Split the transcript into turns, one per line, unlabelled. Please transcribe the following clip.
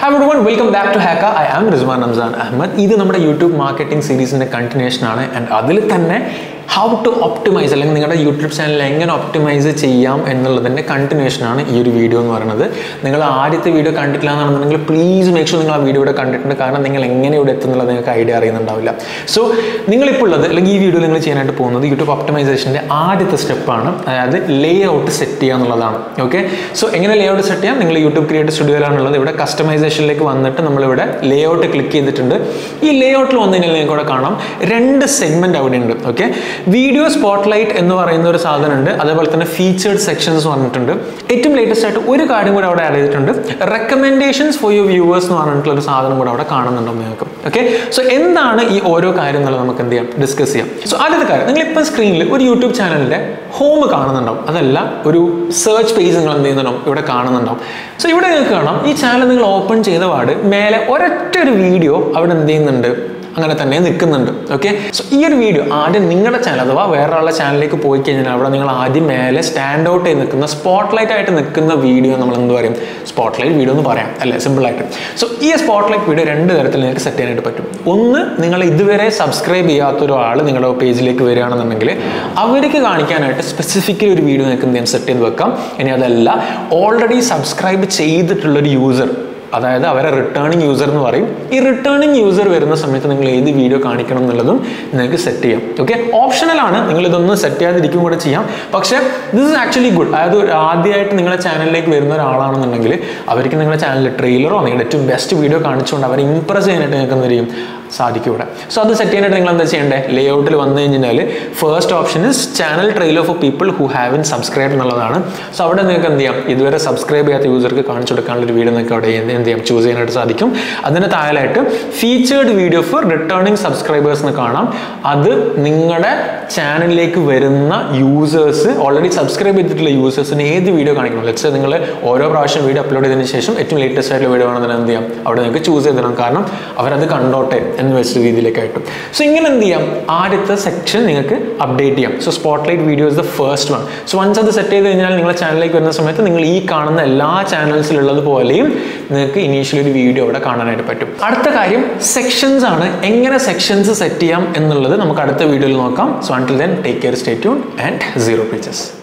have everyone welcome back to ഹാക്ക I am Rizwan Ramzan Ahmed ഇത് നമ്മുടെ യൂട്യൂബ് മാർക്കറ്റിംഗ് സീരീസിൻ്റെ കണ്ടിന്യൂഷൻ ആണ് ആൻഡ് അതിൽ തന്നെ ഹൗ ടു ഒപ്റ്റിമൈസ് അല്ലെങ്കിൽ നിങ്ങളുടെ യൂട്യൂബ് ചാനൽ എങ്ങനെ ഒപ്റ്റിമൈസ് ചെയ്യാം എന്നുള്ളതിൻ്റെ കണ്ടിന്യൂഷൻ ആണ് ഈ ഒരു വീഡിയോ എന്ന് പറയുന്നത് നിങ്ങൾ ആദ്യത്തെ വീഡിയോ കണ്ടിട്ടില്ല എന്നുണ്ടെങ്കിൽ പ്ലീസ് മേക്ക് ഷുർ നിങ്ങൾ ആ വീഡിയോ ഇവിടെ കണ്ടിട്ടുണ്ട് കാരണം നിങ്ങൾ എങ്ങനെ ഇവിടെ എത്തുന്നുള്ളത് നിങ്ങൾക്ക് ഐഡിയ അറിയുന്നുണ്ടാവില്ല സോ നിങ്ങളിപ്പോൾ ഉള്ളത് അല്ലെങ്കിൽ ഈ വീഡിയോ നിങ്ങൾ ചെയ്യാനായിട്ട് പോകുന്നത് യൂട്യൂബ് ഒപ്റ്റിമൈസേഷൻ്റെ ആദ്യത്തെ സ്റ്റെപ്പാണ് അതായത് ലേ ഔട്ട് സെറ്റ് ചെയ്യുക എന്നുള്ളതാണ് ഓക്കെ സോ എങ്ങനെ ലേ ഔട്ട് സെറ്റ് ചെയ്യാം നിങ്ങൾ യൂട്യൂബ് ക്രിയേറ്റർ സ്റ്റുഡിയോയിലാണുള്ളത് ഇവിടെ കസ്റ്റമൈസേഷനിലേക്ക് വന്നിട്ട് നമ്മളിവിടെ ലേ ഔട്ട് ക്ലിക്ക് ചെയ്തിട്ടുണ്ട് ഈ ലേ ഔട്ടിൽ വന്നു കഴിഞ്ഞാൽ നിങ്ങൾക്ക് ഇവിടെ കാണാം രണ്ട് സെഗ്മെന്റ് അവിടെ ഉണ്ട് ഓക്കെ വീഡിയോ സ്പോട്ട്ലൈറ്റ് എന്ന് പറയുന്ന ഒരു സാധനം ഉണ്ട് അതേപോലെ തന്നെ ഫീച്ചേർഡ് സെക്ഷൻസ് വന്നിട്ടുണ്ട് ഏറ്റവും ലേറ്റസ്റ്റ് ആയിട്ട് ഒരു കാര്യം കൂടെ അവിടെ ആഡ് ചെയ്തിട്ടുണ്ട് റെക്കമെൻഡേഷൻസ് ഫോർ യു വ്യൂവേഴ്സ് എന്ന് പറഞ്ഞിട്ടുള്ള ഒരു സാധനം കൂടെ അവിടെ കാണുന്നുണ്ടോ നിങ്ങൾക്ക് ഓക്കെ സോ എന്താണ് ഈ ഓരോ കാര്യം എന്നുള്ളത് നമുക്ക് എന്ത് ചെയ്യാം ഡിസ്കസ് ചെയ്യാം സോ ആദ്യത്തെ കാര്യം നിങ്ങൾ ഇപ്പം സ്ക്രീനിൽ ഒരു യൂട്യൂബ് ചാനലിന്റെ ഹോം കാണുന്നുണ്ടാവും അതല്ല ഒരു സെർച്ച് പേജ് നിങ്ങൾ എന്ത് ചെയ്യുന്നുണ്ടാവും ഇവിടെ കാണുന്നുണ്ടാവും സോ ഇവിടെ നിങ്ങൾക്ക് കാണാം ഈ ചാനൽ നിങ്ങൾ ഓപ്പൺ ചെയ്ത പാട് മേലെ ഒരൊറ്റ ഒരു വീഡിയോ അവിടെ എന്ത് ചെയ്യുന്നുണ്ട് അങ്ങനെ തന്നെ നിൽക്കുന്നുണ്ട് ഓക്കെ സോ ഈ ഒരു വീഡിയോ ആദ്യം നിങ്ങളുടെ ചാനൽ അഥവാ വേറൊരാളുടെ ചാനലിലേക്ക് പോയി കഴിഞ്ഞാൽ അവിടെ നിങ്ങൾ ആദ്യം മേലെ സ്റ്റാൻഡ് ഔട്ട് ചെയ്ത് നിൽക്കുന്ന സ്പോട്ട്ലൈറ്റ് ആയിട്ട് നിൽക്കുന്ന വീഡിയോ നമ്മൾ എന്ത് പറയും സ്പോട്ട്ലൈറ്റ് വീഡിയോ എന്ന് പറയാം അല്ലേ സിമ്പിളായിട്ട് സോ ഈ സ്പോട്ട്ലൈറ്റ് വീഡിയോ രണ്ട് തരത്തിൽ നിങ്ങൾക്ക് സെറ്റ് ചെയ്യാനായിട്ട് പറ്റും ഒന്ന് നിങ്ങൾ ഇതുവരെ സബ്സ്ക്രൈബ് ചെയ്യാത്ത ഒരാൾ നിങ്ങളുടെ പേജിലേക്ക് വരികയാണെന്നുണ്ടെങ്കിൽ അവർക്ക് കാണിക്കാനായിട്ട് സ്പെസിഫിക്കലി ഒരു വീഡിയോ നിങ്ങൾക്ക് എന്ത് ചെയ്യാം സെറ്റ് ചെയ്ത് വെക്കാം ഇനി അതല്ല ഓൾറെഡി സബ്സ്ക്രൈബ് ചെയ്തിട്ടുള്ളൊരു യൂസർ അതായത് അവരെ റിട്ടേണിംഗ് യൂസർ എന്ന് പറയും ഈ റിട്ടേണിംഗ് യൂസർ വരുന്ന സമയത്ത് നിങ്ങൾ ഏത് വീഡിയോ കാണിക്കണം എന്നുള്ളതും നിങ്ങൾക്ക് സെറ്റ് ചെയ്യാം ഓക്കെ ഓപ്ഷണലാണ് നിങ്ങൾ ഇതൊന്നും സെറ്റ് ചെയ്യാതിരിക്കും കൂടെ ചെയ്യാം പക്ഷേ ദിസ് ഇസ് ആക്ച്വലി ഗുഡ് അതായത് ഒരു ആദ്യമായിട്ട് നിങ്ങളുടെ ചാനലിലേക്ക് വരുന്ന ഒരാളാണെന്നുണ്ടെങ്കിൽ അവർക്ക് നിങ്ങളുടെ ചാനലിൽ ട്രെയിലറോ നിങ്ങളുടെ ഏറ്റവും ബെസ്റ്റ് വീഡിയോ കാണിച്ചുകൊണ്ട് അവരെ ഇംപ്രസ് ചെയ്യാനായിട്ട് നിങ്ങൾക്ക് എന്ത് ചെയ്യും സാധിക്കും ഇവിടെ സോ അത് സെറ്റ് ചെയ്യാനായിട്ട് നിങ്ങൾ എന്താ ചെയ്യേണ്ടത് ലേ ഔട്ടിൽ വന്നു കഴിഞ്ഞാൽ first option is channel trailer for people who have in subscribe എന്നുള്ളതാണ് സോ അവിടെ നിങ്ങൾക്ക് എന്ത് ചെയ്യാം ഇതുവരെ സബ്സ്ക്രൈബ് ചെയ്യാത്ത യൂസർക്ക് കാണിച്ചു കൊടുക്കാനുള്ള ഒരു വീഡിയോ നിങ്ങൾക്ക് അവിടെ എന്ത് എന്ത് ചെയ്യാം ചൂസ് ചെയ്യാനായിട്ട് സാധിക്കും അതിന് താഴെയായിട്ട് featured video for returning subscribers എന്ന് കാണാം അത് നിങ്ങളുടെ ചാനലിലേക്ക് വരുന്ന യൂസേഴ്സ് ഓൾറെഡി സബ്സ്ക്രൈബ് ചെയ്തിട്ടുള്ള യൂസേഴ്സിന് ഏത് വീഡിയോ കാണിക്കണം ലെറ്റ്സ് നിങ്ങൾ ഓരോ പ്രാവശ്യം വീഡിയോ അപ്ലോഡ് ചെയ്തതിന് ശേഷം ഏറ്റവും ലേറ്റസ്റ്റ് ആയിട്ടുള്ള വീഡിയോ ആണെന്ന് എന്ത് ചെയ്യാം അവിടെ നിങ്ങൾക്ക് ചൂസ് ചെയ്തിടണം കാരണം അവരത് കണ്ടോട്ടെ എന്ന് വെച്ച രീതിയിലേക്കായിട്ടും സോ ഇങ്ങനെ എന്ത് ചെയ്യാം ആദ്യത്തെ സെക്ഷൻ നിങ്ങൾക്ക് അപ്ഡേറ്റ് ചെയ്യാം so spotlight video is the first one so once അത് സെറ്റ് ചെയ്ത് കഴിഞ്ഞാൽ നിങ്ങളുടെ ചാനലിലേക്ക് വരുന്ന സമയത്ത് നിങ്ങൾ ഈ കാണുന്ന എല്ലാ ചാനൽസിലുള്ളത് പോലെയും നിങ്ങൾക്ക് ഇനീഷ്യലി ഒരു വീഡിയോ അവിടെ കാണാനായിട്ട് പറ്റും അടുത്ത കാര്യം സെക്ഷൻസ് ആണ് എങ്ങനെ സെക്ഷൻസ് സെറ്റ് ചെയ്യാം എന്നുള്ളത് നമുക്ക് അടുത്ത വീഡിയോയിൽ നോക്കാം so until then take care stay tune and zero pictures